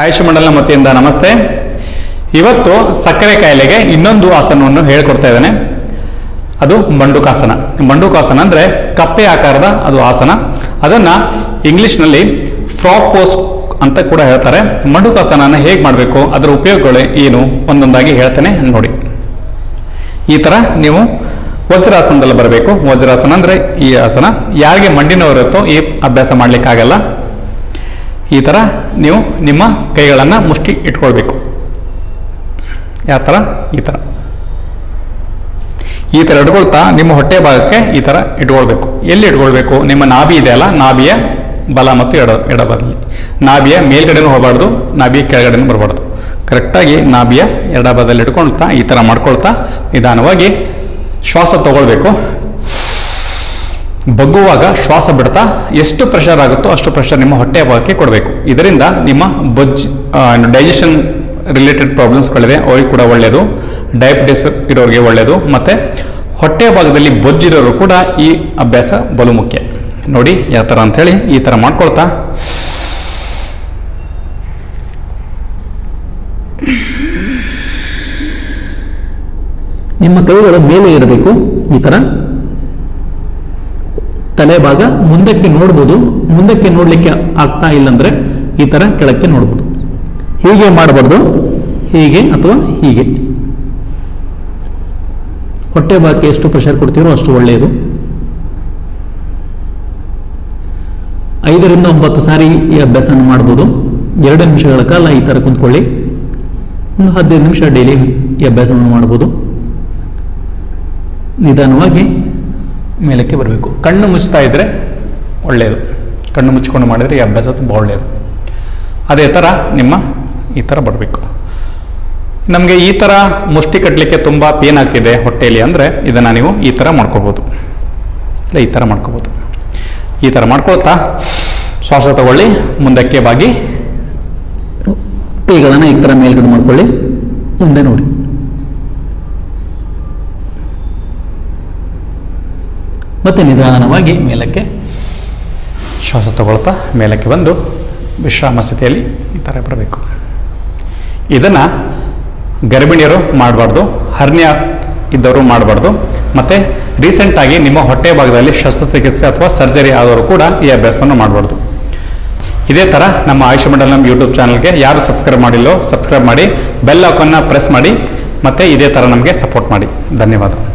ಆಯುಷ್ ಮಂಡಲನ ವತಿಯಿಂದ ನಮಸ್ತೆ ಇವತ್ತು ಸಕ್ಕರೆ ಕಾಯಿಲೆಗೆ ಇನ್ನೊಂದು ಆಸನವನ್ನು ಹೇಳ್ಕೊಡ್ತಾ ಇದ್ದೇನೆ ಅದು ಮಂಡುಕಾಸನ ಮಂಡುಕಾಸನ ಅಂದರೆ ಕಪ್ಪೆ ಆಕಾರದ ಅದು ಆಸನ ಅದನ್ನು ಇಂಗ್ಲೀಷ್ನಲ್ಲಿ ಫ್ರಾಕ್ ಪೋಸ್ ಅಂತ ಕೂಡ ಹೇಳ್ತಾರೆ ಮಂಡುಕಾಸನ ಹೇಗೆ ಮಾಡಬೇಕು ಅದರ ಉಪಯೋಗಗಳು ಏನು ಒಂದೊಂದಾಗಿ ಹೇಳ್ತೇನೆ ನೋಡಿ ಈ ಥರ ನೀವು ವಜ್ರಾಸನದಲ್ಲಿ ಬರಬೇಕು ವಜ್ರಾಸನ ಅಂದರೆ ಈ ಆಸನ ಯಾರಿಗೆ ಮಂಡಿನವರು ಇರುತ್ತೋ ಈ ಅಭ್ಯಾಸ ಮಾಡಲಿಕ್ಕಾಗಲ್ಲ ಈ ಥರ ನೀವು ನಿಮ್ಮ ಕೈಗಳನ್ನು ಮುಷ್ಟಿ ಇಟ್ಕೊಳ್ಬೇಕು ಯಾವ ಥರ ಈ ಥರ ಈ ಥರ ಇಟ್ಕೊಳ್ತಾ ನಿಮ್ಮ ಹೊಟ್ಟೆ ಭಾಗಕ್ಕೆ ಈ ಥರ ಇಟ್ಕೊಳ್ಬೇಕು ಎಲ್ಲಿ ಇಟ್ಕೊಳ್ಬೇಕು ನಿಮ್ಮ ನಾಭಿ ಇದೆಯಲ್ಲ ನಾಭಿಯ ಬಲ ಮತ್ತು ಎಡ ಎಡಬದಿ ನಾಭಿಯ ಮೇಲ್ಗಡೆನೂ ಹೋಗಬಾರ್ದು ನಾಭಿಯ ಕೆಳಗಡೆನೂ ಬರಬಾರ್ದು ಕರೆಕ್ಟಾಗಿ ನಾಭಿಯ ಎಡಬದಲ್ಲಿ ಇಟ್ಕೊಳ್ತಾ ಈ ಥರ ಮಾಡ್ಕೊಳ್ತಾ ನಿಧಾನವಾಗಿ ಶ್ವಾಸ ತಗೊಳ್ಬೇಕು ಬಗ್ಗುವಾಗ ಶ್ವಾಸ ಬಿಡ್ತಾ ಎಷ್ಟು ಪ್ರೆಷರ್ ಆಗುತ್ತೋ ಅಷ್ಟು ಪ್ರೆಷರ್ ನಿಮ್ಮ ಹೊಟ್ಟೆ ಭಾಗಕ್ಕೆ ಕೊಡಬೇಕು ಇದರಿಂದ ನಿಮ್ಮ ಬೊಜ್ಜು ಡೈಜೆಷನ್ ರಿಲೇಟೆಡ್ ಪ್ರಾಬ್ಲಮ್ಸ್ಗಳಿದೆ ಅವ್ರಿಗೆ ಕೂಡ ಒಳ್ಳೆಯದು ಡಯಾಬಿಟಿಸ್ ಇರೋರಿಗೆ ಒಳ್ಳೆಯದು ಮತ್ತು ಹೊಟ್ಟೆ ಭಾಗದಲ್ಲಿ ಬೊಜ್ಜಿರೋರು ಕೂಡ ಈ ಅಭ್ಯಾಸ ಬಲು ಮುಖ್ಯ ನೋಡಿ ಯಾವ ಥರ ಅಂಥೇಳಿ ಈ ಥರ ಮಾಡ್ಕೊಳ್ತಾ ನಿಮ್ಮ ಕೈಗಳು ಮೇಲೆ ಇರಬೇಕು ಈ ಥರ ತಲೆ ಭಾಗ ಮುಂದಕ್ಕೆ ನೋಡ್ಬೋದು ಮುಂದಕ್ಕೆ ನೋಡಲಿಕ್ಕೆ ಆಗ್ತಾ ಇಲ್ಲಂದ್ರೆ ಈ ಥರ ಕೆಳಕ್ಕೆ ನೋಡ್ಬೋದು ಹೀಗೆ ಮಾಡಬಾರ್ದು ಹೀಗೆ ಅಥವಾ ಹೀಗೆ ಹೊಟ್ಟೆ ಭಾಗಕ್ಕೆ ಎಷ್ಟು ಪ್ರೆಷರ್ ಕೊಡ್ತೀರೋ ಅಷ್ಟು ಒಳ್ಳೆಯದು ಐದರಿಂದ ಒಂಬತ್ತು ಸಾರಿ ಈ ಅಭ್ಯಾಸನ ಮಾಡ್ಬೋದು ಎರಡು ನಿಮಿಷಗಳ ಕಾಲ ಈ ಥರ ಕುಂತ್ಕೊಳ್ಳಿ ಒಂದು ಹದಿನೈದು ನಿಮಿಷ ಡೈಲಿ ಈ ಅಭ್ಯಾಸವನ್ನು ಮಾಡ್ಬೋದು ನಿಧಾನವಾಗಿ ಮೇಲಕ್ಕೆ ಬರಬೇಕು ಕಣ್ಣು ಮುಚ್ತಾ ಇದ್ದರೆ ಒಳ್ಳೆಯದು ಕಣ್ಣು ಮುಚ್ಕೊಂಡು ಮಾಡಿದರೆ ಈ ಅಭ್ಯಾಸ ತುಂಬ ಒಳ್ಳೆಯದು ಅದೇ ಥರ ನಿಮ್ಮ ಈ ಥರ ಬರಬೇಕು ನಮಗೆ ಈ ಥರ ಮುಷ್ಟಿ ಕಟ್ಟಲಿಕ್ಕೆ ತುಂಬ ಪೇನ್ ಆಗ್ತಿದೆ ಹೊಟ್ಟೆಯಲ್ಲಿ ಅಂದರೆ ಇದನ್ನು ನೀವು ಈ ಥರ ಮಾಡ್ಕೋಬೋದು ಇಲ್ಲ ಈ ಥರ ಮಾಡ್ಕೋಬೋದು ಈ ಥರ ಮಾಡ್ಕೊಳ್ತಾ ಶ್ವಾಸ ತಗೊಳ್ಳಿ ಮುಂದಕ್ಕೆ ಬಾಗಿ ಕೈಗಳನ್ನು ಈ ಥರ ಮೇಲ್ಗಡೆ ಮಾಡ್ಕೊಳ್ಳಿ ಮುಂದೆ ನೋಡಿ ಮತ್ತೆ ನಿಧಾನವಾಗಿ ಮೇಲಕ್ಕೆ ಶ್ವಾಸ ತಗೊಳ್ತಾ ಮೇಲಕ್ಕೆ ಬಂದು ವಿಶ್ರಾಮ ಸ್ಥಿತಿಯಲ್ಲಿ ಈ ಥರ ಬರಬೇಕು ಇದನ್ನು ಗರ್ಭಿಣಿಯರು ಮಾಡಬಾರ್ದು ಹರ್ನಿಯ ಇದ್ದವರು ಮಾಡಬಾರ್ದು ಮತ್ತು ರೀಸೆಂಟಾಗಿ ನಿಮ್ಮ ಹೊಟ್ಟೆ ಭಾಗದಲ್ಲಿ ಶಸ್ತ್ರಚಿಕಿತ್ಸೆ ಅಥವಾ ಸರ್ಜರಿ ಆದವರು ಕೂಡ ಈ ಅಭ್ಯಾಸವನ್ನು ಮಾಡಬಾರ್ದು ಇದೇ ಥರ ನಮ್ಮ ಆಯುಷ್ ಮಂಡಲ್ ನಮ್ಮ ಯೂಟ್ಯೂಬ್ ಚಾನಲ್ಗೆ ಯಾರು ಸಬ್ಸ್ಕ್ರೈಬ್ ಮಾಡಿಲ್ಲೋ ಸಬ್ಸ್ಕ್ರೈಬ್ ಮಾಡಿ ಬೆಲ್ ಐಕಾನ್ನ ಪ್ರೆಸ್ ಮಾಡಿ ಮತ್ತು ಇದೇ ಥರ ನಮಗೆ ಸಪೋರ್ಟ್ ಮಾಡಿ ಧನ್ಯವಾದ